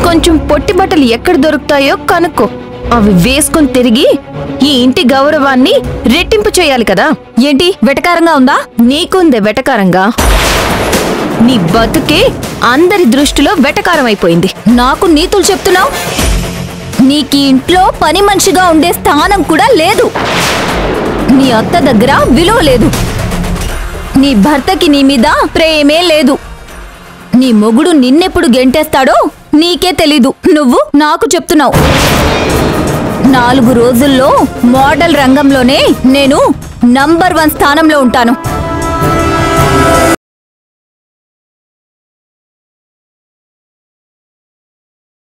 కొంచెం పొట్టి బట్టలు ఎక్కడ దొరుకుతాయో కనుక్కో అవి వేసుకొని తిరిగి ఈ ఇంటి గౌరవాన్ని రెట్టింపు చేయాలి కదా ఏంటి వెటకారంగా ఉందా నీకుందే వెటకారంగా నీ బతుకే అందరి దృష్టిలో వెటకారం అయిపోయింది నాకు నీతులు చెప్తున్నావు నీకీ ఇంట్లో పని మనిషిగా ఉండే స్థానం కూడా లేదు నీ అత్త దగ్గర విలువ లేదు నీ భర్తకి నీ మీద ప్రేమే లేదు నీ మొగుడు నిన్నెప్పుడు గెంటేస్తాడో నీకే తెలీదు నువ్వు నాకు చెప్తున్నావు నాలుగు రోజుల్లో మోడల్ రంగంలోనే నేను నంబర్ వన్ స్థానంలో ఉంటాను